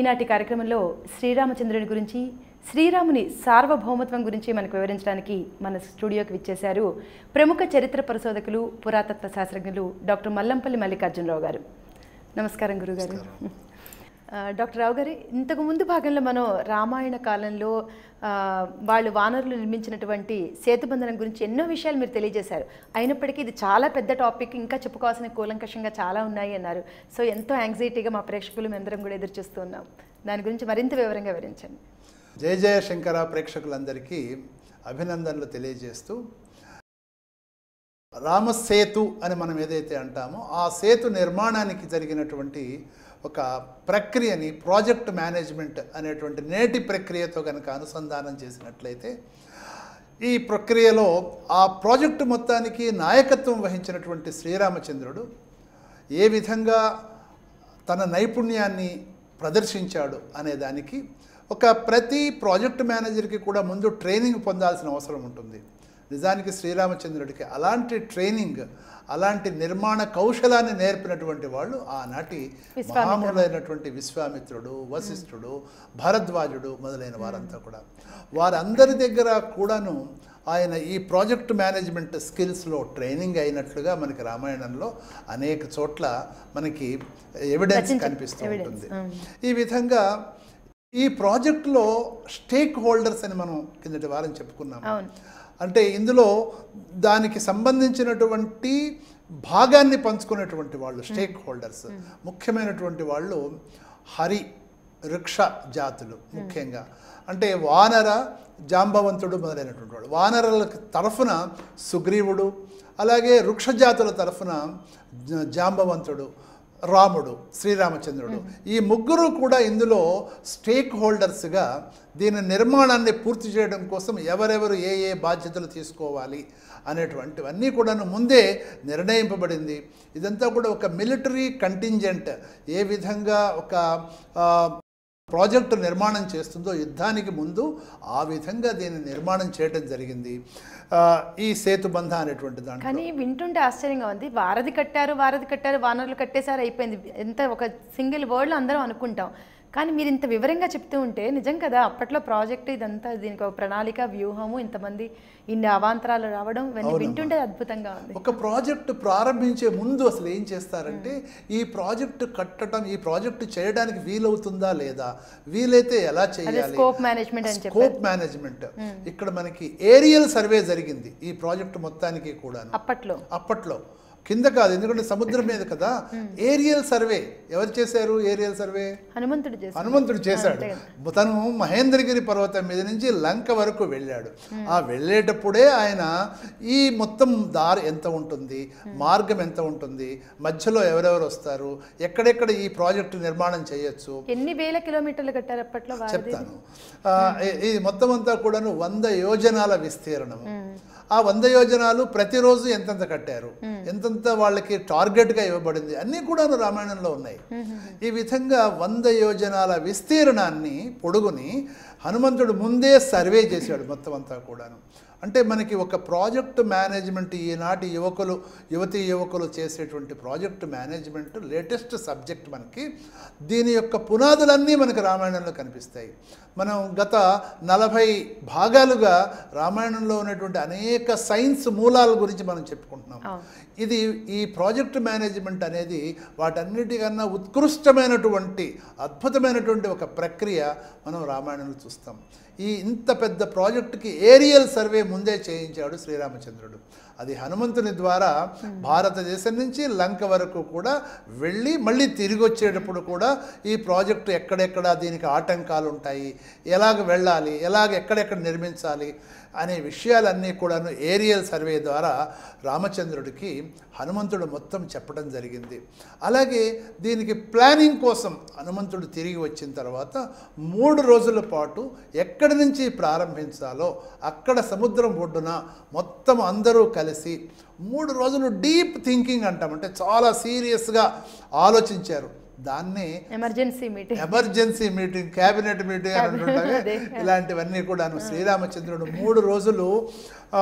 ఈనాటి కార్యక్రమంలో శ్రీరామచంద్రుని గురించి శ్రీరాముని సార్వభౌమత్వం గురించి మనకు వివరించడానికి మన స్టూడియోకి విచ్చేశారు ప్రముఖ చరిత్ర పరిశోధకులు పురాతత్వ శాస్త్రజ్ఞులు డాక్టర్ మల్లంపల్లి మల్లికార్జునరావు గారు నమస్కారం గురుగారు ఆ, డాక్టర్ రావు గారు ఇంతకు ముందు భాగంలో మనం రామాయణ కాలంలో ఆ, వాళ్ళు వానరులు నిర్మించినటువంటి సేతుబంధనం గురించి ఎన్నో విషయాలు మీరు తెలియజేశారు అయినప్పటికీ ఇది చాలా పెద్ద టాపిక్ ఇంకా చెప్పుకోవాల్సిన కూలంకషంగా చాలా ఉన్నాయి అన్నారు సో ఎంతో యాంగ్జైటీగా మా ప్రేక్షకులు మేమందరం కూడా ఎదురు చూస్తూ ఉన్నాం దాని గురించి మరింత వివరంగా వివరించండి జయ జయ శంకర ప్రేక్షకులందరికీ అభినందనలు తెలియజేస్తూ రామసేతు అని మనం ఏదైతే అంటామో ఆ సేతు నిర్మాణానికి జరిగినటువంటి ఒక ప్రక్రియని ప్రాజెక్ట్ మేనేజ్మెంట్ అనేటువంటి నేటి ప్రక్రియతో కనుక అనుసంధానం చేసినట్లయితే ఈ ప్రక్రియలో ఆ ప్రాజెక్టు మొత్తానికి నాయకత్వం వహించినటువంటి శ్రీరామచంద్రుడు ఏ విధంగా తన నైపుణ్యాన్ని ప్రదర్శించాడు అనే దానికి ఒక ప్రతి ప్రాజెక్ట్ మేనేజర్కి కూడా ముందు ట్రైనింగ్ పొందాల్సిన అవసరం ఉంటుంది నిజానికి శ్రీరామచంద్రుడికి అలాంటి ట్రైనింగ్ అలాంటి నిర్మాణ కౌశలాన్ని నేర్పినటువంటి వాళ్ళు ఆనాటి మహాములైనటువంటి విశ్వామిత్రుడు వశిష్ఠుడు భరద్వాజుడు మొదలైన వారంతా కూడా వారందరి దగ్గర కూడాను ఆయన ఈ ప్రాజెక్ట్ మేనేజ్మెంట్ స్కిల్స్లో ట్రైనింగ్ అయినట్లుగా మనకి రామాయణంలో అనేక చోట్ల మనకి ఎవిడెన్స్ రచించ- కనిపిస్తూ evidence, ఉంటుంది um. ఈ విధంగా ఈ ప్రాజెక్టులో స్టేక్ హోల్డర్స్ అని మనం కిందటి వారం చెప్పుకున్నాం అవును. అంటే ఇందులో దానికి సంబంధించినటువంటి భాగాన్ని పంచుకునేటువంటి వాళ్ళు స్టేక్ హోల్డర్స్ ముఖ్యమైనటువంటి వాళ్ళు హరి వృక్ష జాతులు ముఖ్యంగా అంటే వానర జాంబవంతుడు మొదలైనటువంటి వాళ్ళు వానరుల తరఫున సుగ్రీవుడు అలాగే వృక్ష జాతుల తరఫున జ- జాంబవంతుడు రాముడు శ్రీరామచంద్రుడు ఈ ముగ్గురు కూడా ఇందులో స్టేక్ హోల్డర్స్గా దీని నిర్మాణాన్ని పూర్తి చేయడం కోసం ఎవరెవరు ఏ ఏ బాధ్యతలు తీసుకోవాలి అనేటువంటివన్నీ కూడాను ముందే నిర్ణయింపబడింది ఇదంతా కూడా ఒక మిలిటరీ కంటింజెంట్ ఏ విధంగా ఒక ఆ, ప్రాజెక్టు నిర్మాణం చేస్తుందో యుద్ధానికి ముందు ఆ విధంగా దీన్ని నిర్మాణం చేయడం జరిగింది ఆ, ఈ సేతుబంధ అనేటువంటి దాంట్లో కానీ వింటుంటే ఆశ్చర్యంగా ఉంది వారధి కట్టారు వారధి కట్టారు వానరులు కట్టేశారు అయిపోయింది ఎంత ఒక సింగిల్ వర్డ్లో అందరం అనుకుంటాం కానీ మీరు ఇంత వివరంగా చెప్తూ ఉంటే నిజం కదా అప్పట్లో ప్రాజెక్ట్ ఇదంతా దీనికి ఒక ప్రణాళిక వ్యూహము ఇంతమంది ఇన్ని అవాంతరాలు రావడం ఇవన్నీ వింటుంటే అద్భుతంగా ఉంది ఒక ప్రాజెక్టు ప్రారంభించే ముందు అసలు ఏం చేస్తారంటే ఈ ప్రాజెక్టు కట్టడం ఈ ప్రాజెక్టు చేయడానికి వీలవుతుందా లేదా వీలైతే ఎలా అదే చేయాలి స్కోప్ మేనేజ్మెంట్ అని చెప్పి స్కోప్ మేనేజ్మెంట్ ఇక్కడ మనకి ఏరియల్ సర్వే జరిగింది ఈ ప్రాజెక్టు మొత్తానికి కూడాను అప్పట్లో అప్పట్లో కింద కాదు ఎందుకంటే సముద్రం మీద కదా ఏరియల్ సర్వే ఎవరు చేశారు ఏరియల్ సర్వే హనుమంతుడు చేశారు హనుమంతుడు చేశాడు తను మహేంద్రగిరి పర్వతం మీద నుంచి లంక వరకు వెళ్ళాడు ఆ వెళ్ళేటప్పుడే ఆయన ఈ మొత్తం దారి ఎంత ఉంటుంది మార్గం ఎంత ఉంటుంది మధ్యలో ఎవరెవరు వస్తారు ఎక్కడెక్కడ ఈ ప్రాజెక్టు నిర్మాణం చేయొచ్చు ఎన్ని వేల కిలోమీటర్లు కట్టారు అప్పట్లో వారధి చెప్తాను ఆ, ఈ- ఈ మొత్తం అంతా కూడాను వంద యోజనాల విస్తీర్ణం ఆ వంద యోజనాలు ప్రతిరోజు ఎంతెంత కట్టారు ఎంతెంత వాళ్ళకి టార్గెట్గా ఇవ్వబడింది అన్నీ కూడాను రామాయణంలో ఉన్నాయి ఈ విధంగా వంద యోజనాల విస్తీర్ణాన్ని పొడుగుని హనుమంతుడు ముందే సర్వే చేశాడు మొత్తం అంతా కూడాను అంటే మనకి ఒక ప్రాజెక్ట్ మేనేజ్మెంట్ ఈనాటి యువకులు యువతీ యువకులు చేసేటువంటి ప్రాజెక్ట్ మేనేజ్మెంట్ లేటెస్ట్ సబ్జెక్ట్ మనకి దీని యొక్క పునాదులన్నీ మనకి రామాయణంలో కనిపిస్తాయి మనం గత నలభై భాగాలుగా రామాయణంలో ఉన్నటువంటి అనేక సైన్స్ మూలాల గురించి మనం చెప్పుకుంటున్నాం అవును. ఇది ఈ ప్రాజెక్ట్ మేనేజ్మెంట్ అనేది వాటన్నిటికన్నా ఉత్కృష్టమైనటువంటి అద్భుతమైనటువంటి ఒక ప్రక్రియ మనం రామాయణంలో చూస్తాం ఈ ఇంత పెద్ద ప్రాజెక్టుకి ఏరియల్ సర్వే ముందే చేయించాడు శ్రీరామచంద్రుడు అది హనుమంతుని ద్వారా భారతదేశం నుంచి లంక వరకు కూడా వెళ్ళి మళ్ళీ తిరిగి వచ్చేటప్పుడు కూడా ఈ ప్రాజెక్టు ఎక్కడెక్కడ దీనికి ఆటంకాలు ఉంటాయి ఎలాగ వెళ్ళాలి ఎలాగ ఎక్కడెక్కడ నిర్మించాలి అనే విషయాలన్నీ కూడాను ఏరియల్ సర్వే ద్వారా రామచంద్రుడికి హనుమంతుడు మొత్తం చెప్పడం జరిగింది అలాగే దీనికి ప్లానింగ్ కోసం హనుమంతుడు తిరిగి వచ్చిన తర్వాత మూడు రోజుల పాటు ఎక్కడి నుంచి ప్రారంభించాలో అక్కడ సముద్రం ఒడ్డున మొత్తం అందరూ కలిసి మూడు రోజులు డీప్ థింకింగ్ అంటాం అంటే చాలా సీరియస్గా ఆలోచించారు దాన్నే emergency meeting emergency meeting cabinet meeting అని అంటుంటామే అదే. ఇలాంటివన్నీ కూడాను శ్రీరామచంద్రుడు మూడు రోజులు ఆ,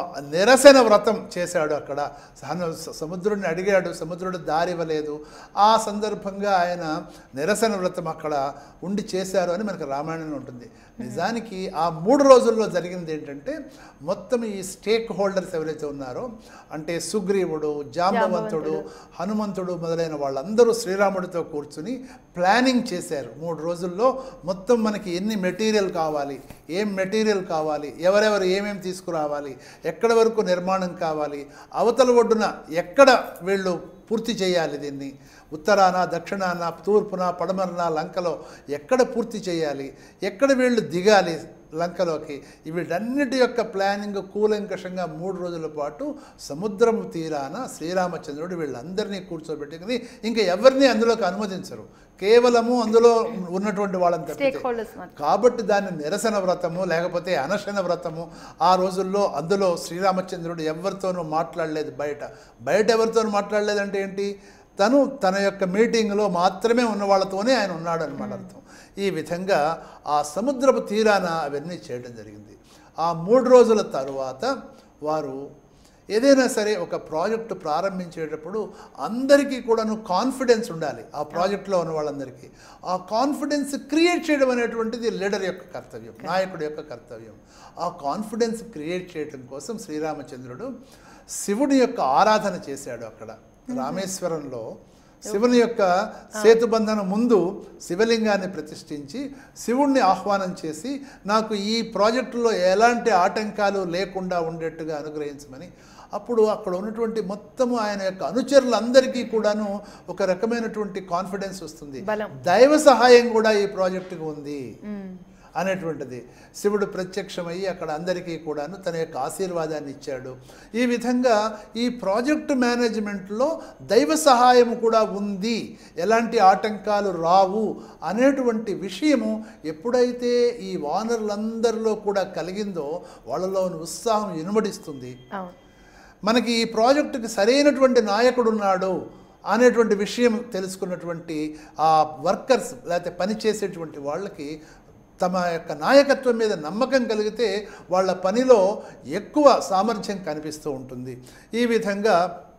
నిరసన వ్రతం చేశాడు అక్కడ సహన సముద్రుడిని అడిగాడు సముద్రుడు దారి ఇవ్వలేదు ఆ సందర్భంగా ఆయన నిరసన వ్రతం అక్కడ ఉండి చేశారు అని మనకు రామాయణంలో ఉంటుంది నిజానికి ఆ మూడు రోజుల్లో జరిగింది ఏంటంటే మొత్తం ఈ స్టేక్ హోల్డర్స్ ఎవరైతే ఉన్నారో అంటే సుగ్రీవుడు జాంబవంతుడు హనుమంతుడు మొదలైన వాళ్ళందరూ శ్రీరాముడితో కూర్చుని ప్లానింగ్ చేశారు మూడు రోజుల్లో మొత్తం మనకి ఎన్ని మెటీరియల్ కావాలి ఏం మెటీరియల్ కావాలి ఎవరెవరు ఏమేమి తీసుకురావాలి ఎక్కడ వరకు నిర్మాణం కావాలి అవతల ఒడ్డున ఎక్కడ వీళ్ళు పూర్తి చేయాలి దీన్ని ఉత్తరాన దక్షిణాన తూర్పున పడమరన లంకలో ఎక్కడ పూర్తి చేయాలి ఎక్కడ వీళ్ళు దిగాలి లంకలోకి వీటన్నిటి యొక్క ప్లానింగ్ కూలంకషంగా మూడు రోజుల పాటు సముద్రం తీరాన శ్రీరామచంద్రుడు వీళ్ళందరినీ కూర్చోబెట్టుకుని ఇంకా ఎవరిని అందులోకి అనుమతించరు కేవలము అందులో ఉన్నటువంటి వాళ్ళని స్టేక్ తప్పితే హోల్డర్స్ మాత్రం కాబట్టి దాన్ని నిరసన వ్రతము లేకపోతే అనశన వ్రతము ఆ రోజుల్లో అందులో శ్రీరామచంద్రుడు ఎవరితోనూ మాట్లాడలేదు బయట బయట ఎవరితోనూ మాట్లాడలేదంటే ఏంటి తను తన యొక్క మీటింగ్లో మాత్రమే ఉన్న వాళ్ళతోనే ఆయన ఉన్నాడు అనమాట అర్థం ఈ విధంగా ఆ సముద్రపు తీరాన అవన్నీ చేయడం జరిగింది ఆ మూడు రోజుల తరువాత వారు ఏదైనా సరే ఒక ప్రాజెక్టు ప్రారంభించేటప్పుడు అందరికీ కూడాను కాన్ఫిడెన్స్ ఉండాలి ఆ ప్రాజెక్ట్లో ఉన్న వాళ్ళందరికీ ఆ కాన్ఫిడెన్స్ క్రియేట్ చేయడం అనేటువంటిది లీడర్ యొక్క కర్తవ్యం నాయకుడి యొక్క కర్తవ్యం ఆ కాన్ఫిడెన్స్ క్రియేట్ చేయడం కోసం శ్రీరామచంద్రుడు శివుడి యొక్క ఆరాధన చేశాడు అక్కడ రామేశ్వరంలో శివుని యొక్క సేతుబంధన ముందు శివలింగాన్ని ప్రతిష్ఠించి శివుణ్ణి ఆహ్వానం చేసి నాకు ఈ ప్రాజెక్టులో ఎలాంటి ఆటంకాలు లేకుండా ఉండేట్టుగా అనుగ్రహించమని అప్పుడు అక్కడ ఉన్నటువంటి మొత్తము ఆయన యొక్క అనుచరులందరికీ కూడాను ఒక రకమైనటువంటి కాన్ఫిడెన్స్ వస్తుంది బలం. దైవ సహాయం కూడా ఈ ప్రాజెక్టుకు ఉంది అనేటువంటిది శివుడు ప్రత్యక్షమయ్యి అక్కడ అందరికీ కూడాను తన యొక్క ఆశీర్వాదాన్ని ఇచ్చాడు ఈ విధంగా ఈ ప్రాజెక్టు మేనేజ్మెంట్లో దైవ సహాయం కూడా ఉంది ఎలాంటి ఆటంకాలు రావు అనేటువంటి విషయము ఎప్పుడైతే ఈ వానరులందరిలో కూడా కలిగిందో వాళ్ళలోని ఉత్సాహం ఇనుమడిస్తుంది అవును మనకి ఈ ప్రాజెక్టుకి సరైనటువంటి నాయకుడు ఉన్నాడు అనేటువంటి విషయం తెలుసుకున్నటువంటి ఆ వర్కర్స్ లేకపోతే పనిచేసేటువంటి వాళ్ళకి తమ యొక్క నాయకత్వం మీద నమ్మకం కలిగితే వాళ్ళ పనిలో ఎక్కువ సామర్థ్యం కనిపిస్తూ ఉంటుంది ఈ విధంగా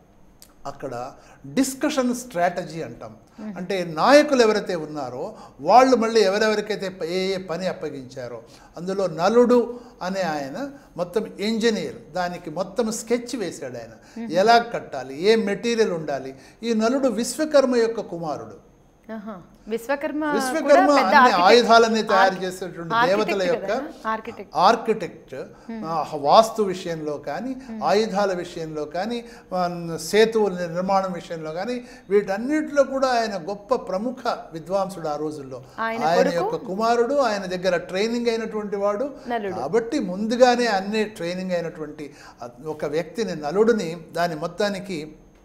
అక్కడ డిస్కషన్ స్ట్రాటజీ అంటాం అంటే నాయకులు ఎవరైతే ఉన్నారో వాళ్ళు మళ్ళీ ఎవరెవరికైతే ప- ఏ ఏ పని అప్పగించారో అందులో నలుడు అనే ఆయన మొత్తం ఇంజనీర్ దానికి మొత్తం స్కెచ్ వేశాడు ఆయన ఎలా కట్టాలి ఏ మెటీరియల్ ఉండాలి ఈ నలుడు విశ్వకర్మ యొక్క కుమారుడు ఆహా. విశ్వకర్మ విశ్వకర్మ అన్ని ఆయుధాలని తయారు చేసేటువంటి దేవతల యొక్క ఆర్కిటెక్ట్ ఆర్కిటెక్ట్ ఆ, వాస్తు విషయంలో కానీ ఆయుధాల విషయంలో కానీ ఆ, సేతువుల నిర్మాణం విషయంలో కానీ వీటన్నిటిలో కూడా ఆయన గొప్ప ప్రముఖ విద్వాంసుడు ఆ రోజుల్లో ఆయన ఆయన యొక్క కుమారుడు ఆయన దగ్గర ట్రైనింగ్ అయినటువంటి వాడు నలుడు. కాబట్టి ముందుగానే అన్ని ట్రైనింగ్ అయినటువంటి ఆ, ఒక వ్యక్తిని నలుడిని దాని మొత్తానికి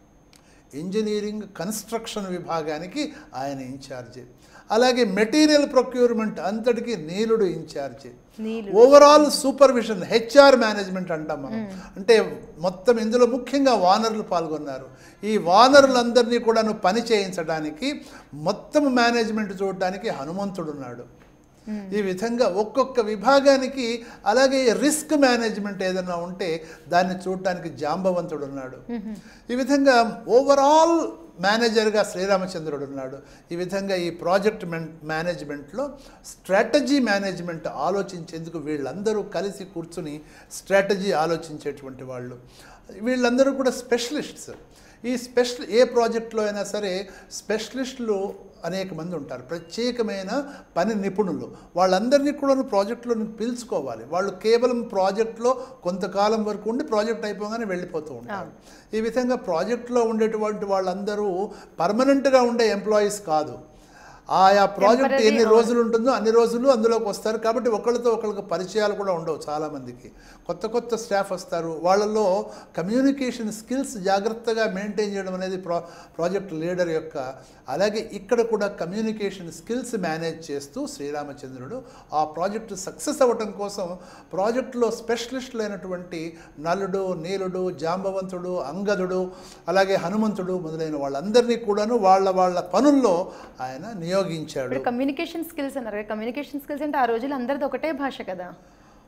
ఇంజనీరింగ్ కన్స్ట్రక్షన్ విభాగానికి ఆయన ఇన్ఛార్జి అలాగే మెటీరియల్ ప్రొక్యూర్మెంట్ అంతటికి నీలుడు ఇన్ఛార్జి నీళ్ళు ఓవరాల్ సూపర్విజన్ హెచ్ఆర్ మేనేజ్మెంట్ అంటాం మనం అంటే మొత్తం ఇందులో ముఖ్యంగా వానరులు పాల్గొన్నారు ఈ వానరులందరినీ కూడాను పని చేయించడానికి మొత్తం మేనేజ్మెంట్ చూడడానికి హనుమంతుడు ఉన్నాడు ఈ విధంగా ఒక్కొక్క విభాగానికి అలాగే రిస్క్ మేనేజ్మెంట్ ఏదైనా ఉంటే దాన్ని చూడటానికి జాంబవంతుడు ఉన్నాడు ఈ విధంగా ఓవరాల్ మేనేజర్గా శ్రీరామచంద్రుడు ఉన్నాడు ఈ విధంగా ఈ ప్రాజెక్ట్ మెన్ మేనేజ్మెంట్లో స్ట్రాటజీ మేనేజ్మెంట్ ఆలోచించేందుకు వీళ్ళందరూ కలిసి కూర్చుని స్ట్రాటజీ ఆలోచించేటువంటి వాళ్ళు వీళ్ళందరూ కూడా స్పెషలిస్ట్స్ ఈ స్పెషల్ ఏ ప్రాజెక్ట్లో అయినా సరే స్పెషలిస్టులు అనేక మంది ఉంటారు ప్రత్యేకమైన పని నిపుణులు వాళ్ళందరినీ కూడా ప్రాజెక్టులో పిలుచుకోవాలి వాళ్ళు కేవలం ప్రాజెక్ట్లో కొంతకాలం వరకు ఉండి ప్రాజెక్ట్ అయిపోగానే వెళ్ళిపోతూ ఉంటారు ఈ విధంగా ప్రాజెక్ట్లో ఉండేటువంటి వాళ్ళందరూ పర్మనెంట్గా ఉండే ఎంప్లాయీస్ కాదు ఆయా ప్రాజెక్ట్ Temporary, ఎన్ని అవును. రోజులు ఉంటుందో అన్ని రోజులు అందులోకి వస్తారు కాబట్టి ఒకళ్ళతో ఒకళ్ళకి పరిచయాలు కూడా ఉండవు చాలామందికి కొత్త కొత్త స్టాఫ్ వస్తారు వాళ్ళలో కమ్యూనికేషన్ స్కిల్స్ జాగ్రత్తగా మెయింటైన్ చేయడం అనేది ప్రా ప్రాజెక్ట్ లీడర్ యొక్క అలాగే ఇక్కడ కూడా కమ్యూనికేషన్ స్కిల్స్ మేనేజ్ చేస్తూ శ్రీరామచంద్రుడు ఆ ప్రాజెక్టు సక్సెస్ అవ్వటం కోసం ప్రాజెక్టులో స్పెషలిస్టులు అయినటువంటి నలుడు నీలుడు జాంబవంతుడు అంగదుడు అలాగే హనుమంతుడు మొదలైన వాళ్ళందరినీ కూడాను వాళ్ళ వాళ్ళ పనుల్లో ఆయన నియోగించాడు ఇప్పుడు కమ్యూనికేషన్ స్కిల్స్ అన్నారు కమ్యూనికేషన్ స్కిల్స్ అంటే ఆ రోజులు అందరిది ఒకటే భాష కదా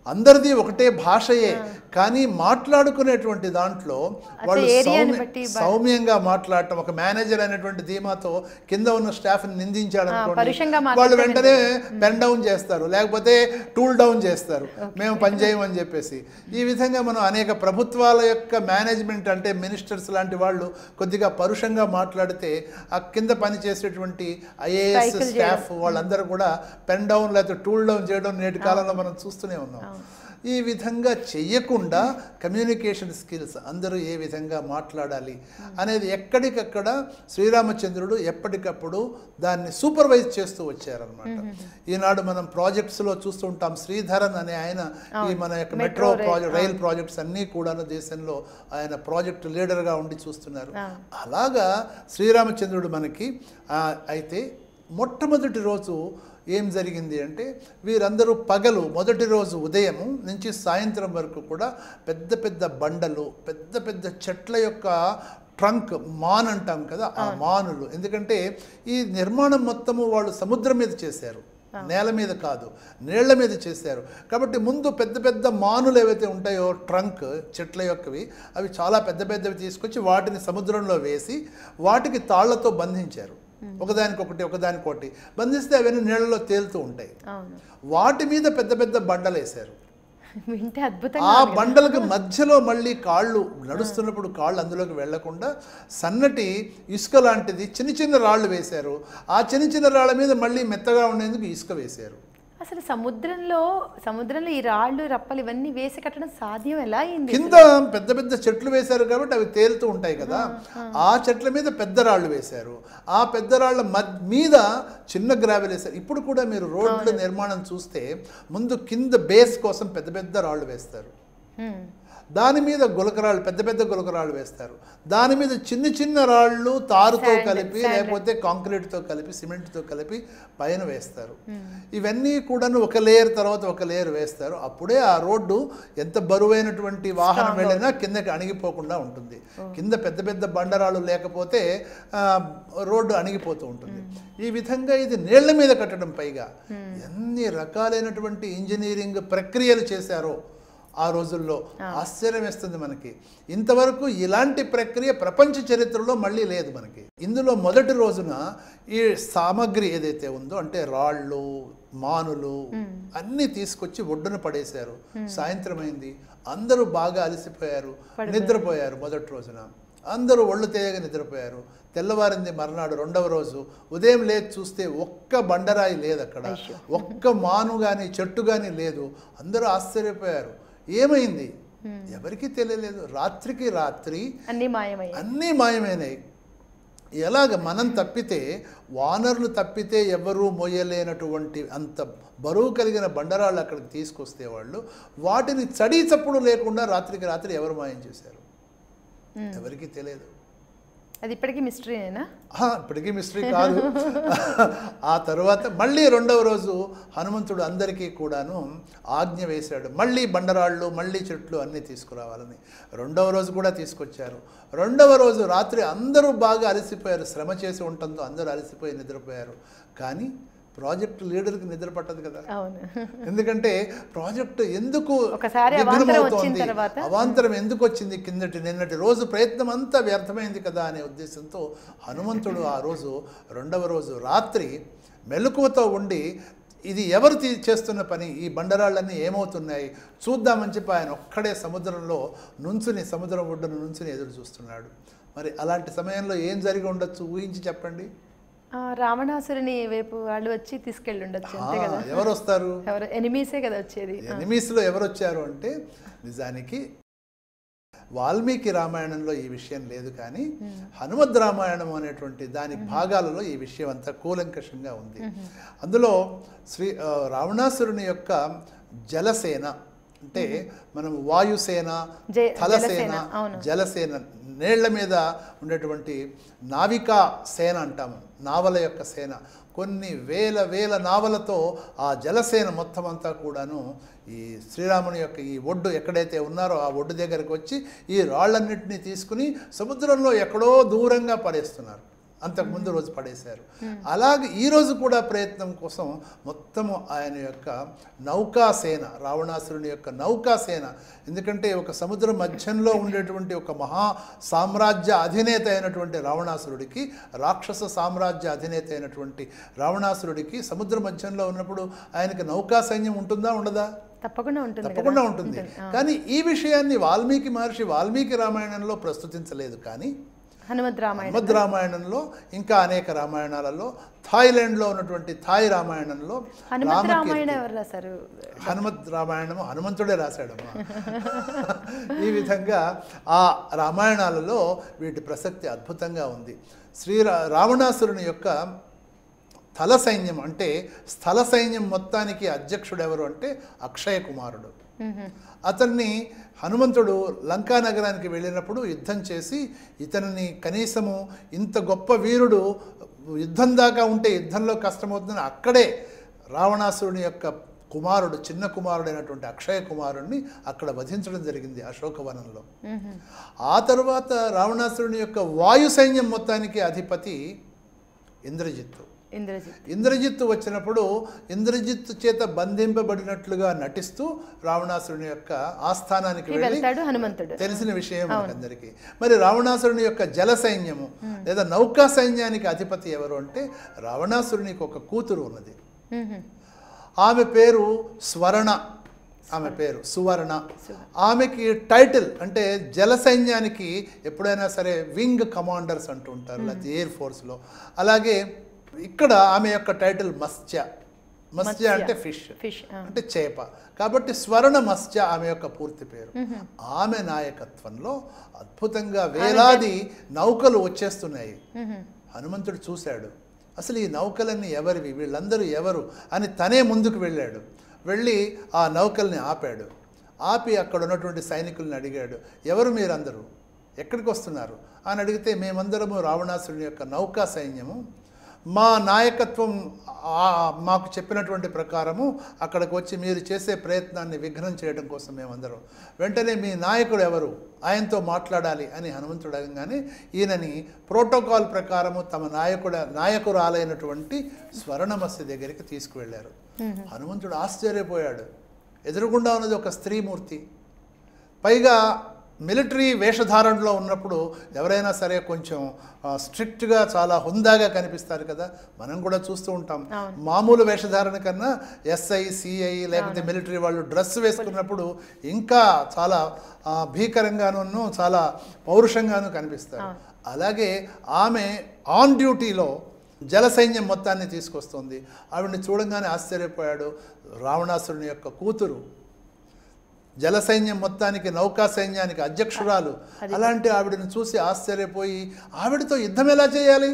అందరిది ఒకటే భాషయే కానీ మాట్లాడుకునేటువంటి దాంట్లో వాళ్ళు ఏరియాని సౌమ్య- బట్టి బా- సౌమ్యంగా మాట్లాడటం ఒక మేనేజర్ అనేటువంటి ధీమాతో కింద ఉన్న స్టాఫ్ నిందించాడు ఆ, అనుకోండి పరుషంగా వాళ్ళు మాట్లాడితే వెంటనే పెన్ డౌన్ చేస్తారు లేకపోతే టూల్ డౌన్ చేస్తారు మేము పని చేయమని చెప్పేసి ఈ విధంగా మనం అనేక ప్రభుత్వాల యొక్క మేనేజ్మెంట్ అంటే మినిస్టర్స్ లాంటి వాళ్ళు కొద్దిగా పరుషంగా మాట్లాడితే ఆ కింద పని చేసేటువంటి ఐఏఎస్ Cycle స్టాఫ్ వాళ్ళందరూ కూడా పెన్ డౌన్ లేకపోతే టూల్ డౌన్ చేయడం నేటి కాలంలో మనం చూస్తూనే ఉన్నాం ఈ విధంగా చెయ్యకుండా కమ్యూనికేషన్ స్కిల్స్ అందరూ ఏ విధంగా మాట్లాడాలి అనేది ఎక్కడికక్కడ శ్రీరామచంద్రుడు ఎప్పటికప్పుడు దాన్ని సూపర్వైజ్ చేస్తూ వచ్చారనమాట ఈనాడు మనం ప్రాజెక్ట్స్లో చూస్తూ ఉంటాం శ్రీధరన్ అనే ఆయన ఈ మన యొక్క Metro metro rail, project rail projects అన్నీ కూడాను దేశంలో ఆయన ప్రాజెక్ట్ లీడర్గా ఉండి చూస్తున్నారు అలాగా శ్రీరామచంద్రుడు మనకి ఆ, అయితే మొట్టమొదటి రోజు ఏం జరిగింది అంటే వీరందరూ పగలు మొదటి రోజు ఉదయం నుంచి సాయంత్రం వరకు కూడా పెద్ద పెద్ద బండలు పెద్ద పెద్ద చెట్ల యొక్క ట్రంక్ మాన్ అంటాం కదా ఆ మానులు ఎందుకంటే ఈ నిర్మాణం మొత్తము వాళ్ళు సముద్రం మీద చేశారు నేల మీద కాదు నీళ్ల మీద చేశారు కాబట్టి ముందు పెద్ద పెద్ద మానులు ఏవైతే ఉంటాయో ట్రంక్ చెట్ల యొక్కవి అవి చాలా పెద్ద పెద్దవి తీసుకొచ్చి వాటిని సముద్రంలో వేసి వాటికి తాళ్లతో బంధించారు ఒకదానికొకటి ఒకదానికొకటి బంధిస్తే అవన్నీ నీళ్ళలో తేలుతూ ఉంటాయి అవును వాటి మీద పెద్ద పెద్ద బండలు వేశారు వింటే ఆ అద్భుతంగా ఉంది. బండలకు మధ్యలో మళ్ళీ కాళ్ళు నడుస్తున్నప్పుడు కాళ్ళు అందులోకి వెళ్లకుండా సన్నటి ఇసుక లాంటిది చిన్న చిన్న రాళ్ళు వేశారు ఆ చిన్న చిన్న రాళ్ళ మీద మళ్ళీ మెత్తగా ఉండేందుకు ఇసుక వేశారు అసలు సముద్రంలో సముద్రంలో ఈ రాళ్ళు రప్పలు ఇవన్నీ వేసి కట్టడం సాధ్యం ఎలా అయింది కింద పెద్ద పెద్ద చెట్లు వేశారు కాబట్టి అవి తేలుతూ ఉంటాయి కదా ఆ చెట్ల మీద పెద్ద రాళ్ళు వేశారు ఆ పెద్ద రాళ్ళ మద్ మీద చిన్న గ్రావెల్ వేశారు ఇప్పుడు కూడా మీరు రోడ్ల నిర్మాణం చూస్తే ముందు కింద బేస్ కోసం పెద్ద పెద్ద రాళ్ళు వేస్తారు హ్మ్. దాని మీద గులకరాళ్ళు పెద్ద పెద్ద గులకరాళ్ళు వేస్తారు దాని మీద చిన్న చిన్న రాళ్ళు తారుతో Sand, కలిపి sand. లేకపోతే కాంక్రీట్తో కలిపి సిమెంట్తో కలిపి పైన వేస్తారు ఇవన్నీ కూడాను ఒక లేయర్ తర్వాత ఒక లేయర్ వేస్తారు అప్పుడే ఆ రోడ్డు ఎంత బరువైనటువంటి వాహనం Strong వెళ్ళినా కిందకి అణిగిపోకుండా ఉంటుంది కింద పెద్ద పెద్ద బండరాళ్ళు లేకపోతే ఆ, రోడ్డు అణిగిపోతూ ఉంటుంది ఈ విధంగా ఇది నీళ్ల మీద కట్టడం పైగా ఎన్ని రకాలైనటువంటి ఇంజనీరింగ్ ప్రక్రియలు చేశారో ఆ రోజుల్లో ఆశ్చర్యం వేస్తుంది మనకి ఇంతవరకు ఇలాంటి ప్రక్రియ ప్రపంచ చరిత్రలో మళ్ళీ లేదు మనకి ఇందులో మొదటి రోజున ఈ సామగ్రి ఏదైతే ఉందో అంటే రాళ్ళు మానులు అన్నీ తీసుకొచ్చి ఒడ్డున పడేశారు సాయంత్రం అయింది అందరూ బాగా అలసిపోయారు నిద్రపోయారు మొదటి రోజున అందరూ ఒళ్ళు తేయగా నిద్రపోయారు తెల్లవారింది మర్నాడు రెండవ రోజు ఉదయం లేచి చూస్తే ఒక్క బండరాయి లేదు అక్కడ ఒక్క మాను కానీ చెట్టు కానీ లేదు అందరూ ఆశ్చర్యపోయారు ఏమైంది ఎవరికీ తెలియలేదు రాత్రికి రాత్రి అన్నీ మాయమయ్యాయి అన్నీ మాయమైనాయి ఎలాగ మనం తప్పితే వానరులు తప్పితే ఎవరూ మోయలేనటువంటి అంత బరువు కలిగిన బండరాళ్ళు అక్కడికి తీసుకొస్తే వాళ్ళు వాటిని చడి చప్పుడు లేకుండా రాత్రికి రాత్రి ఎవరు మాయం చేశారు ఎవరికీ తెలియదు అది ఇప్పటికీ మిస్టరీనేనా ఆహా, ఇప్పటికీ మిస్టరీ కాదు ఆ తర్వాత మళ్ళీ రెండవ రోజు హనుమంతుడు అందరికీ కూడాను ఆజ్ఞ వేశాడు మళ్ళీ బండరాళ్ళు మళ్ళీ చెట్లు అన్నీ తీసుకురావాలని రెండవ రోజు కూడా తీసుకొచ్చారు రెండవ రోజు రాత్రి అందరూ బాగా అలసిపోయారు శ్రమ చేసి ఉండటంతో అందరూ అలసిపోయి నిద్రపోయారు కానీ ప్రాజెక్ట్ లీడర్కి నిద్ర పట్టదు కదా అవును ఎందుకంటే ప్రాజెక్టు ఎందుకు ఒకసారి అవాంతరం విఘ్నమవుతోంది? వచ్చిన తర్వాత? అవాంతరం ఎందుకు వచ్చింది కిందటి నిన్నటి రోజు ప్రయత్నం అంతా వ్యర్థమైంది కదా అనే ఉద్దేశంతో హనుమంతుడు ఆ రోజు రెండవ రోజు రాత్రి మెలకువతో ఉండి ఇది ఎవరు తీ చేస్తున్న పని ఈ బండరాళ్ళన్నీ ఏమవుతున్నాయి చూద్దామని చెప్పి ఆయన ఒక్కడే సముద్రంలో నుంచుని సముద్రం ఒడ్డున నుంచుని ఎదురు చూస్తున్నాడు మరి అలాంటి సమయంలో ఏం జరిగి ఉండొచ్చు ఊహించి చెప్పండి ఆ, రావణాసురుని వైపు వాళ్ళు వచ్చి తీసుకెళ్ళి ఉండొచ్చు అంతే ఆ, కదా ఎవరు వస్తారు ఎవరు ఎనిమీసే కదా వచ్చేది ఆ. ఎనిమీస్లో ఎవరు వచ్చారు అంటే నిజానికి వాల్మీకి రామాయణంలో ఈ విషయం లేదు కానీ హనుమద్ రామాయణం అనేటువంటి దాని భాగాలలో ఈ విషయం అంతా కూలంకషంగా ఉంది అందులో శ్రీ ఆ, రావణాసురుని యొక్క జలసేన అంటే మనం వాయుసేన జయ- థలసేన జలసేన, అవును. జలసేన నీళ్ల మీద ఉండేటువంటి నావికా సేన అంటాము నావల యొక్క సేన కొన్ని వేల వేల నావలతో ఆ జలసేన మొత్తం అంతా కూడాను ఈ శ్రీరాముని యొక్క ఈ ఒడ్డు ఎక్కడైతే ఉన్నారో ఆ ఒడ్డు దగ్గరకు వచ్చి ఈ రాళ్ళన్నింటినీ తీసుకుని సముద్రంలో ఎక్కడో దూరంగా పడేస్తున్నారు అంతకుముందు రోజు పడేశారు అలాగే ఈ రోజు కూడా ప్రయత్నం కోసం మొత్తము ఆయన యొక్క నౌకాసేన రావణాసురుని యొక్క నౌకాసేన ఎందుకంటే ఒక సముద్ర మధ్యంలో ఉండేటువంటి ఒక మహా సామ్రాజ్య అధినేత అయినటువంటి రావణాసురుడికి రాక్షస సామ్రాజ్య అధినేత అయినటువంటి రావణాసురుడికి సముద్ర మధ్యంలో ఉన్నప్పుడు ఆయనకి నౌకా సైన్యం ఉంటుందా ఉండదా తప్పకుండా ఉంటుంది కదా తప్పకుండా ఉంటుంది కానీ ఈ విషయాన్ని వాల్మీకి మహర్షి వాల్మీకి రామాయణంలో ప్రస్తుతించలేదు కానీ హనుమద్ రామాయణ హనుమద్ రామాయణంలో ఇంకా అనేక రామాయణాలలో థాయిలాండ్లో ఉన్నటువంటి థాయ్ రామాయణంలో హనుమత్ రామకీర్తి రామాయణ ఎవరు రాశారు హనుమత్ రామాయణము హనుమంతుడే రాశాడమ్మా ఈ విధంగా ఆ రామాయణాలలో వీటి ప్రసక్తి అద్భుతంగా ఉంది శ్రీ రా- రావణాసురుని యొక్క స్థల సైన్యం అంటే స్థల సైన్యం మొత్తానికి అధ్యక్షుడు ఎవరు అంటే అక్షయ కుమారుడు అతన్ని హనుమంతుడు లంకా నగరానికి వెళ్ళినప్పుడు యుద్ధం చేసి ఇతనిని కనీసము ఇంత గొప్ప వీరుడు యుద్ధం దాకా ఉంటే యుద్ధంలో కష్టమవుతుందని అక్కడే రావణాసురుని యొక్క కుమారుడు చిన్న కుమారుడైనటువంటి అక్షయ కుమారుడిని అక్కడ వధించడం జరిగింది అశోకవనంలో ఆ తరువాత రావణాసురుని యొక్క వాయు సైన్యం మొత్తానికి అధిపతి ఇంద్రజిత్తు ఇంద్రజిత్ ఇంద్రజిత్తు వచ్చినప్పుడు ఇంద్రజిత్తు చేత బంధింపబడినట్లుగా నటిస్తూ రావణాసురుని యొక్క ఆస్థానానికి వెళ్ళి వెళ్తాడు హనుమంతుడు తెలిసిన విషయం మనకందరికీ మరి రావణాసురుని యొక్క జల సైన్యము లేదా నౌకా సైన్యానికి అధిపతి ఎవరు అంటే రావణాసురునికి ఒక కూతురు ఉన్నది మ్మ్. ఆమె పేరు స్వర్ణ ఆమె పేరు సువర్ణ ఆమెకి టైటిల్ అంటే జల సైన్యానికి ఎప్పుడైనా సరే వింగ్ కమాండర్స్ అంటూ ఉంటారు లేకపోతే ఎయిర్ ఫోర్స్లో అలాగే ఇక్కడ ఆమె యొక్క టైటిల్ మత్స్య మత్స్య అంటే ఫిష్ ఫిష్ అంటే చేప కాబట్టి స్వర్ణ మత్స్య ఆమె యొక్క పూర్తి పేరు ఆమె నాయకత్వంలో అద్భుతంగా వేలాది నౌకలు వచ్చేస్తున్నాయి హనుమంతుడు చూశాడు అసలు ఈ నౌకలన్నీ ఎవరివి వీళ్ళందరూ ఎవరు అని తనే ముందుకు వెళ్ళాడు వెళ్ళి ఆ నౌకల్ని ఆపాడు ఆపి అక్కడ ఉన్నటువంటి సైనికుల్ని అడిగాడు ఎవరు మీరందరూ ఎక్కడికి వస్తున్నారు అని అడిగితే మేమందరము రావణాసురుని యొక్క నౌకా సైన్యము మా నాయకత్వం ఆ- మాకు చెప్పినటువంటి ప్రకారము అక్కడికి వచ్చి మీరు చేసే ప్రయత్నాన్ని విఘ్నం చేయడం కోసం మేమందరం వెంటనే మీ నాయకుడు ఎవరు ఆయనతో మాట్లాడాలి అని హనుమంతుడు అడగగానే ఈయనని ప్రోటోకాల్ ప్రకారము తమ నాయకుడ నాయకురాలైనటువంటి స్వర్ణమస్య దగ్గరికి తీసుకువెళ్ళారు హనుమంతుడు ఆశ్చర్యపోయాడు ఎదురుగుండా ఉన్నది ఒక స్త్రీమూర్తి పైగా మిలిటరీ వేషధారణలో ఉన్నప్పుడు ఎవరైనా సరే కొంచెం స్ట్రిక్ట్గా చాలా హుందాగా కనిపిస్తారు కదా మనం కూడా చూస్తూ ఉంటాం మామూలు వేషధారణ కన్నా ఎస్ఐ సిఐ లేకపోతే మిలిటరీ వాళ్ళు డ్రెస్ వేసుకున్నప్పుడు ఇంకా చాలా ఆ, భీకరంగాను చాలా పౌరుషంగాను కనిపిస్తారు అలాగే ఆమె ఆన్ డ్యూటీలో జల సైన్యం మొత్తాన్ని తీసుకొస్తుంది ఆవిడని చూడంగానే ఆశ్చర్యపోయాడు రావణాసురుని యొక్క కూతురు జల సైన్యం మొత్తానికి నౌకా సైన్యానికి అధ్యక్షురాలు అలాంటి ఆవిడని చూసి ఆశ్చర్యపోయి ఆవిడతో యుద్ధం ఎలా చేయాలి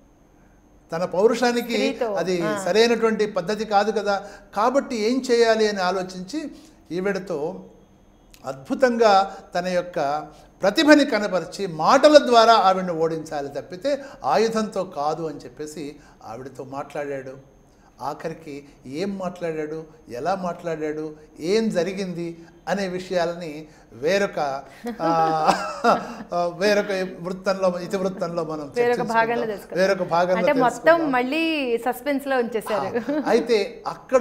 తన పౌరుషానికి స్త్రీతో, అది సరైనటువంటి పద్ధతి కాదు కదా కాబట్టి ఏం చేయాలి అని ఆలోచించి ఈవిడతో అద్భుతంగా తన యొక్క ప్రతిభని కనపరిచి మాటల ద్వారా ఆవిడని ఓడించాలి తప్పితే ఆయుధంతో కాదు అని చెప్పేసి ఆవిడతో మాట్లాడాడు ఆఖరికి ఏం మాట్లాడాడు ఎలా మాట్లాడాడు ఏం జరిగింది అనే విషయాలని వేరొక ఆ, ఆ, వేరొక వృత్తంలో ఇతివృత్తంలో మనం వేరొక భాగంలో చర్చించుకుందాం. తెలుసుకుందాం. వేరొక భాగంలో అంటే మొత్తం తెలుసుకుందాం. మళ్ళీ సస్పెన్స్ లో ఉంచేశారు అయితే అక్కడ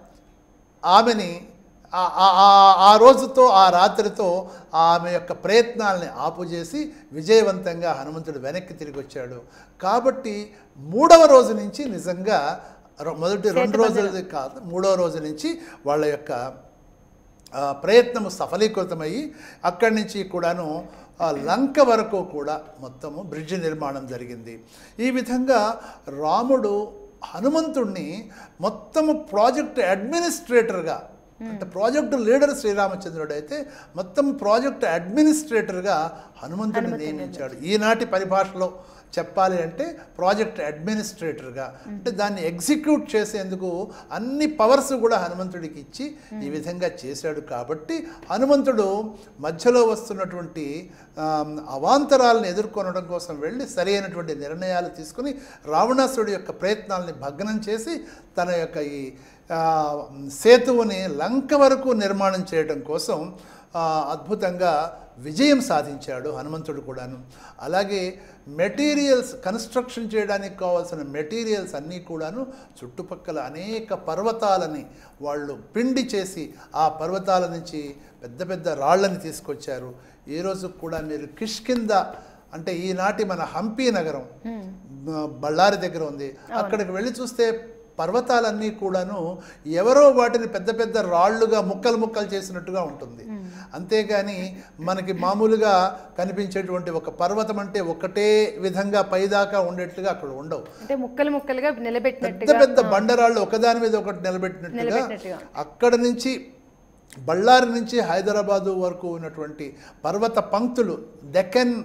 ఆమెని ఆ- ఆ- ఆ- ఆ రోజుతో ఆ రాత్రితో ఆమె యొక్క ప్రయత్నాల్ని ఆపుచేసి విజయవంతంగా హనుమంతుడు వెనక్కి తిరిగి వచ్చాడు కాబట్టి మూడవ రోజు నుంచి నిజంగా రొ- మొదటి రెండు రోజులది కాదు మూడవ రోజు నుంచి వాళ్ళ యొక్క ఆ, ప్రయత్నము సఫలీకృతమయ్యి అక్కడి నుంచి కూడాను ఆ లంక వరకు కూడా మొత్తము బ్రిడ్జ్ నిర్మాణం జరిగింది ఈ విధంగా రాముడు హనుమంతుణ్ణి మొత్తము ప్రాజెక్ట్ అడ్మినిస్ట్రేటర్గా అంటే ప్రాజెక్టు లీడర్ శ్రీరామచంద్రుడు అయితే మొత్తం ప్రాజెక్ట్ అడ్మినిస్ట్రేటర్గా హనుమంతుడిని నియమించాడు ఈనాటి పరిభాషలో చెప్పాలి అంటే ప్రాజెక్ట్ అడ్మినిస్ట్రేటర్గా అంటే దాన్ని ఎగ్జిక్యూట్ చేసేందుకు అన్ని పవర్స్ కూడా హనుమంతుడికి ఇచ్చి ఈ విధంగా చేశాడు కాబట్టి హనుమంతుడు మధ్యలో వస్తున్నటువంటి ఆమ్, అవాంతరాలను ఎదుర్కొనడం కోసం వెళ్ళి సరైనటువంటి నిర్ణయాలు తీసుకుని రావణాసురుడి యొక్క ప్రయత్నాలని భగ్నం చేసి తన యొక్క ఈ ఆ, సేతువుని లంక వరకు నిర్మాణం చేయడం కోసం ఆ, అద్భుతంగా విజయం సాధించాడు హనుమంతుడు కూడాను అలాగే మెటీరియల్స్ కన్స్ట్రక్షన్ చేయడానికి కావాల్సిన మెటీరియల్స్ అన్నీ కూడాను చుట్టుపక్కల అనేక పర్వతాలని వాళ్ళు పిండి చేసి ఆ పర్వతాల నుంచి పెద్ద పెద్ద రాళ్ళని తీసుకొచ్చారు ఈ రోజు కూడా మీరు కిష్కింద అంటే ఈనాటి మన హంపి నగరం బ- బళ్ళారి దగ్గర ఉంది అక్కడికి వెళ్ళి చూస్తే పర్వతాలన్నీ కూడాను ఎవరో వాటిని పెద్ద పెద్ద రాళ్ళుగా ముక్కలు ముక్కలు చేసినట్టుగా ఉంటుంది అంతేగాని మనకి మామూలుగా కనిపించేటువంటి ఒక పర్వతం అంటే ఒకటే విధంగా పైదాకా ఉండేట్లుగా అక్కడ ఉండవు అంటే ముక్కలు ముక్కలుగా పెద్ద నిలబెట్టినట్టుగా పెద్ద బండరాళ్ళు ఒకదాని మీద ఒకటి నిలబెట్టినట్టుగా నిలబెట్టినట్టుగా. అక్కడ నుంచి బళ్ళారి నుంచి హైదరాబాదు వరకు ఉన్నటువంటి పర్వత పంక్తులు డెక్కన్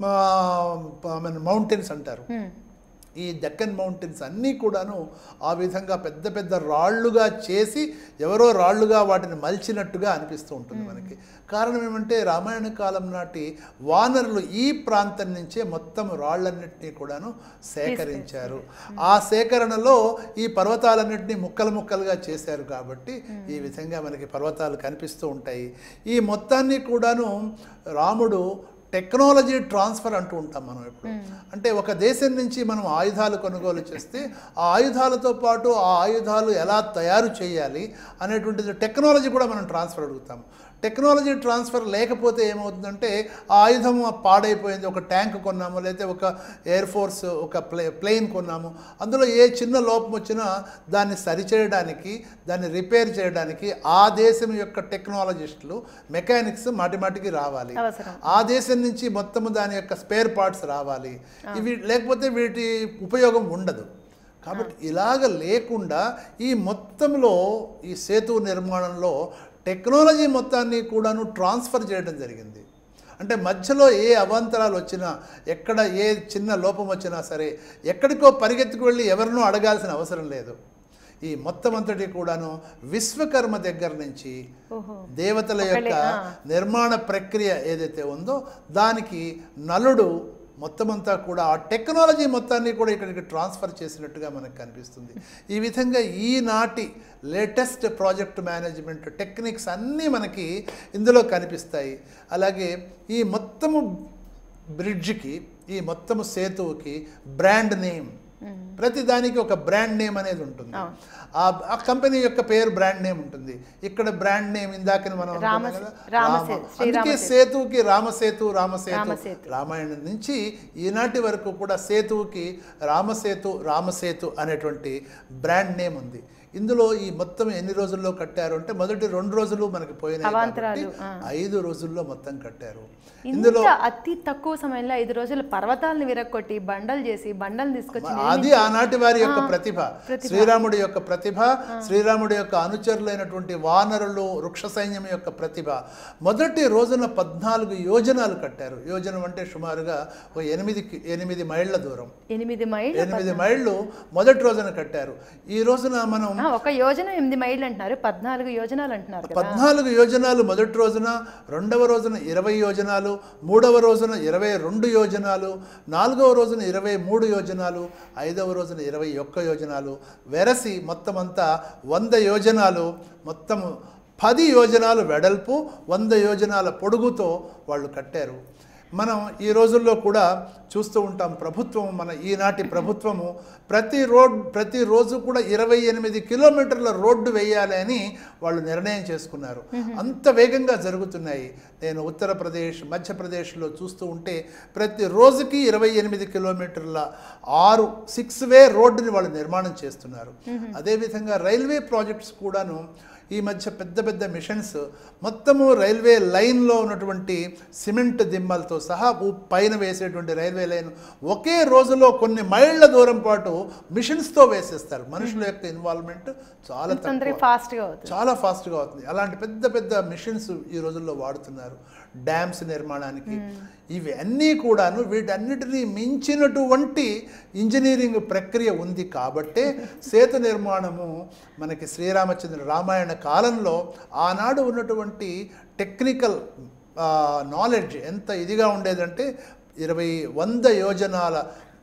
మౌంటైన్స్ అంటారు హ్మ్. ఈ డెక్కన్ మౌంటైన్స్ అన్నీ కూడాను ఆ విధంగా పెద్ద పెద్ద రాళ్ళుగా చేసి ఎవరో రాళ్ళుగా వాటిని మలిచినట్టుగా అనిపిస్తూ ఉంటుంది మనకి కారణం ఏమంటే రామాయణ కాలం నాటి వానరులు ఈ ప్రాంతం నుంచే మొత్తం రాళ్ళన్నింటినీ కూడాను సేకరించారు ఆ సేకరణలో ఈ పర్వతాలన్నింటినీ ముక్కలు ముక్కలుగా చేశారు కాబట్టి ఈ విధంగా మనకి పర్వతాలు కనిపిస్తూ ఉంటాయి ఈ మొత్తాన్ని కూడాను రాముడు టెక్నాలజీ ట్రాన్స్ఫర్ అంటూ ఉంటాం మనం ఇప్పుడు అంటే ఒక దేశం నుంచి మనం ఆయుధాలు కొనుగోలు చేస్తే ఆ ఆయుధాలతో పాటు ఆ ఆయుధాలు ఎలా తయారు చేయాలి అనేటువంటిది టెక్నాలజీ కూడా మనం ట్రాన్స్ఫర్ అడుగుతాం టెక్నాలజీ ట్రాన్స్ఫర్ లేకపోతే ఏమవుతుందంటే ఆ ఆయుధం పాడైపోయింది ఒక ట్యాంక్ కొన్నాము లేకపోతే ఒక ఎయిర్ ఫోర్స్ ఒక ప్లే ప్లేన్ కొన్నాము అందులో ఏ చిన్న లోపం వచ్చినా దాన్ని సరిచేయడానికి దాన్ని రిపేర్ చేయడానికి ఆ దేశం యొక్క టెక్నాలజిస్టులు మెకానిక్స్ మాటి మాటికి రావాలి అవసరం ఆ దేశం నుంచి మొత్తము దాని యొక్క స్పేర్ పార్ట్స్ రావాలి ఇవి లేకపోతే వీటి ఉపయోగం ఉండదు కాబట్టి ఇలాగ లేకుండా ఈ మొత్తంలో ఈ సేతు నిర్మాణంలో టెక్నాలజీ మొత్తాన్ని కూడాను ట్రాన్స్ఫర్ చేయడం జరిగింది అంటే మధ్యలో ఏ అవాంతరాలు వచ్చినా ఎక్కడ ఏ చిన్న లోపం వచ్చినా సరే ఎక్కడికో పరిగెత్తుకు వెళ్ళి ఎవరినో అడగాల్సిన అవసరం లేదు ఈ మొత్తం అంతటి కూడాను విశ్వకర్మ దగ్గర నుంచి ఓహో దేవతల ఒకళ్ళే, యొక్క ఆ. నిర్మాణ ప్రక్రియ ఏదైతే ఉందో దానికి నలుడు మొత్తం అంతా కూడా ఆ టెక్నాలజీ మొత్తాన్ని కూడా ఇక్కడికి ట్రాన్స్ఫర్ చేసినట్టుగా మనకు కనిపిస్తుంది ఈ విధంగా ఈనాటి లేటెస్ట్ ప్రాజెక్ట్ మేనేజ్మెంట్ టెక్నిక్స్ అన్నీ మనకి ఇందులో కనిపిస్తాయి అలాగే ఈ మొత్తము బ్రిడ్జ్కి ఈ మొత్తము సేతువుకి బ్రాండ్ నేమ్ ప్రతి దానికి ఒక బ్రాండ్ నేమ్ అనేది ఉంటుంది అవును. ఆ ఆ కంపెనీ యొక్క పేరు బ్రాండ్ నేమ్ ఉంటుంది ఇక్కడ బ్రాండ్ నేమ్ ఇందాక మనం అనుకున్నాం రామ- కదా, రామసే- రామ. శ్రీరామ అందుకే సేతు. సేతువుకి రామసేతు రామసేతు రామసేతు. రామాయణం నుంచి ఈనాటి వరకు కూడా సేతువుకి రామసేతు రామసేతు అనేటువంటి బ్రాండ్ నేమ్ ఉంది ఇందులో ఈ మొత్తం ఎన్ని రోజుల్లో కట్టారు అంటే మొదటి రెండు రోజులు మనకి పోయినాయి కాబట్టి అవాంతరాలు, ఆ. ఐదు రోజుల్లో మొత్తం కట్టారు ఇందులో ఇంత అతి తక్కువ సమయంలో ఐదు రోజులు పర్వతాలను విరక్కొట్టి బండలు చేసి బండలు తీసుకొచ్చి అది ఆనాటి వారి యొక్క ఆ, ప్రతిభ ప్రతిభ. శ్రీరాముడి యొక్క ప్రతిభ శ్రీరాముడి యొక్క అనుచరులైనటువంటి వానరులు వృక్ష సైన్యం యొక్క ప్రతిభ మొదటి రోజున పద్నాలుగు యోజనాలు కట్టారు యోజనం అంటే సుమారుగా ఒక ఎనిమిది కి- ఎనిమిది మైళ్ళ దూరం ఎనిమిది మైళ్ళు ఎనిమిది మైళ్ళు మొదటి రోజున కట్టారు ఈ రోజున మనం ఆ, ఒక యోజన ఎనిమిది మైళ్ళు అంటున్నారు పద్నాలుగు యోజనాలు అంటున్నారు కదా పద్నాలుగు యోజనాలు మొదటి రోజున రెండవ రోజున ఇరవై యోజనాలు మూడవ రోజున ఇరవై రెండు యోజనాలు నాలుగవ రోజున ఇరవై మూడు యోజనాలు ఐదవ రోజున ఇరవై ఒక్క యోజనాలు వెరసి మొత్తం అంతా వంద యోజనాలు మొత్తం పది యోజనాలు వెడల్పు వంద యోజనాల పొడుగుతో వాళ్ళు కట్టారు మనం ఈ రోజుల్లో కూడా చూస్తూ ఉంటాం ప్రభుత్వం మన ఈనాటి ప్రభుత్వము ప్రతి రోడ్ ప్రతిరోజు కూడా ఇరవై ఎనిమిది కిలోమీటర్ల రోడ్డు వేయాలి అని వాళ్ళు నిర్ణయం చేసుకున్నారు అంత వేగంగా జరుగుతున్నాయి నేను ఉత్తరప్రదేశ్ మధ్యప్రదేశ్లో చూస్తూ ఉంటే ప్రతి రోజుకి ఇరవై ఎనిమిది కిలోమీటర్ల ఆరు సిక్స్ వే రోడ్డుని వాళ్ళు నిర్మాణం చేస్తున్నారు అదేవిధంగా రైల్వే ప్రాజెక్ట్స్ కూడాను ఈ మధ్య పెద్ద పెద్ద మిషన్స్ మొత్తము రైల్వే లైన్లో ఉన్నటువంటి సిమెంట్ దిమ్మలతో సహా ఊ- పైన వేసేటువంటి రైల్వే లైన్ ఒకే రోజులో కొన్ని మైళ్ళ దూరం పాటు మిషన్స్తో వేసేస్తారు మనుషుల యొక్క ఇన్వాల్వ్మెంట్ చాలా తక్కువ తొందరగా ఫాస్ట్ గా అవుతుంది చాలా ఫాస్ట్గా అవుతుంది అలాంటి పెద్ద పెద్ద మిషన్స్ ఈ రోజుల్లో వాడుతున్నారు డ్యామ్స్ నిర్మాణానికి ఇవి అన్నీ కూడాను వీటన్నిటినీ మించినటువంటి ఇంజనీరింగ్ ప్రక్రియ ఉంది కాబట్టే సేతు నిర్మాణము మనకి శ్రీరామచంద్ర రామాయణ కాలంలో ఆనాడు ఉన్నటువంటి టెక్నికల్ నాలెడ్జ్ ఎంత ఇదిగా ఉండేదంటే ఇరవై వంద యోజనాల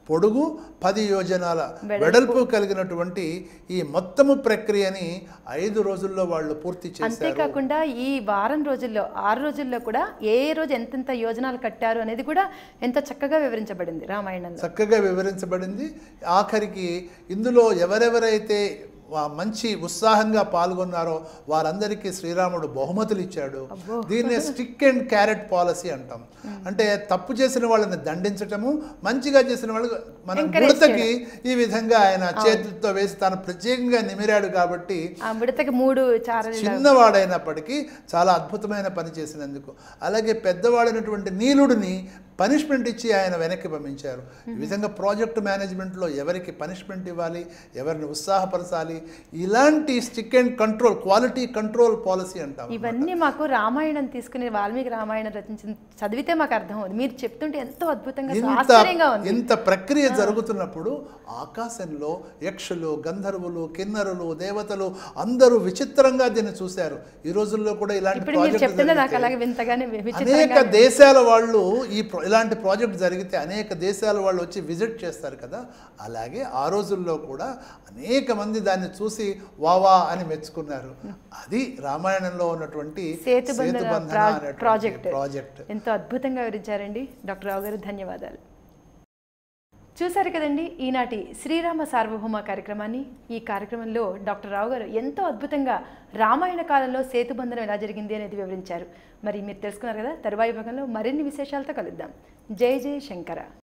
పొడుగు పది యోజనాల వెడల్పు కలిగినటువంటి ఈ మొత్తము ప్రక్రియని ఐదు రోజుల్లో వాళ్ళు పూర్తి చేశారు అంతేకాకుండా ఈ వారం రోజుల్లో ఆరు రోజుల్లో కూడా ఏ ఏ రోజు ఎంతెంత యోజనాలు కట్టారు అనేది కూడా ఎంతో చక్కగా వివరించబడింది రామాయణంలో చక్కగా వివరించబడింది ఆఖరికి ఇందులో ఎవరెవరైతే వా- మంచి ఉత్సాహంగా పాల్గొన్నారో వారందరికీ శ్రీరాముడు బహుమతులు ఇచ్చాడు దీన్నే స్టిక్ అండ్ క్యారెట్ పాలసీ అంటాం అంటే తప్పు చేసిన వాళ్ళని దండించటము మంచిగా చేసిన వాళ్ళు మన Encourage గుడతకి ఈ విధంగా ఆయన చేతులతో వేసి తాను ప్రత్యేకంగా నిమిరాడు కాబట్టి ఆ మిడతకి మూడు చారలు చిన్నవాడైనప్పటికీ చాలా అద్భుతమైన పని చేసినందుకు అలాగే పెద్దవాడైనటువంటి నీలుడిని పనిష్మెంట్ ఇచ్చి ఆయన వెనక్కి పంపించారు ఈ విధంగా ప్రాజెక్ట్ మేనేజ్మెంట్లో ఎవరికి పనిష్మెంట్ ఇవ్వాలి ఎవరిని ఉత్సాహపరచాలి ఇలాంటి stick and control quality control policy అంటాం ఇవన్నీ మాకు రామాయణం తీసుకుని వాల్మీకి రామాయణం రచించిన చదివితే మాకు అర్థం అవుతుంది మీరు చెప్తుంటే ఎంతో అద్భుతంగా ఇంత ఆశ్చర్యంగా ఉంది ఇంత ప్రక్రియ జరుగుతున్నప్పుడు ఆకాశంలో యక్షులు గంధర్వులు కిన్నరులు దేవతలు అందరూ విచిత్రంగా దీన్ని చూశారు ఈ రోజుల్లో కూడా ఇలాంటి ఇప్పుడు మీరు ప్రాజెక్ట్ చెప్తున్నా నాకు జరిగితే అలాగే వింతగానే అనేక విచిత్రంగా దేశాల వాళ్ళు ఈ ప్ర- ఇలాంటి ప్రాజెక్ట్ జరిగితే అనేక దేశాల వాళ్ళు వచ్చి విజిట్ చేస్తారు కదా అలాగే ఆ రోజుల్లో కూడా అనేక మంది దాన్ని చూసి వావా అని మెచ్చుకున్నారు అది రామాయణంలో ఉన్నటువంటి సేతుబంధన సేతుబంధన ప్రా- అనేటువంటి ప్రాజెక్ట్ ప్రాజెక్ట్ ఎంతో అద్భుతంగా వివరించారండి డాక్టర్ రావు గారు ధన్యవాదాలు చూశారు కదండి ఈనాటి శ్రీరామ సార్వభౌమ కార్యక్రమాన్ని ఈ కార్యక్రమంలో డాక్టర్ రావు గారు ఎంతో అద్భుతంగా రామాయణ కాలంలో సేతుబంధనం ఎలా జరిగింది అనేది వివరించారు మరి మీరు తెలుసుకున్నారు కదా తరువాయి భాగంలో మరిన్ని విశేషాలతో కలుద్దాం జై జై శంకర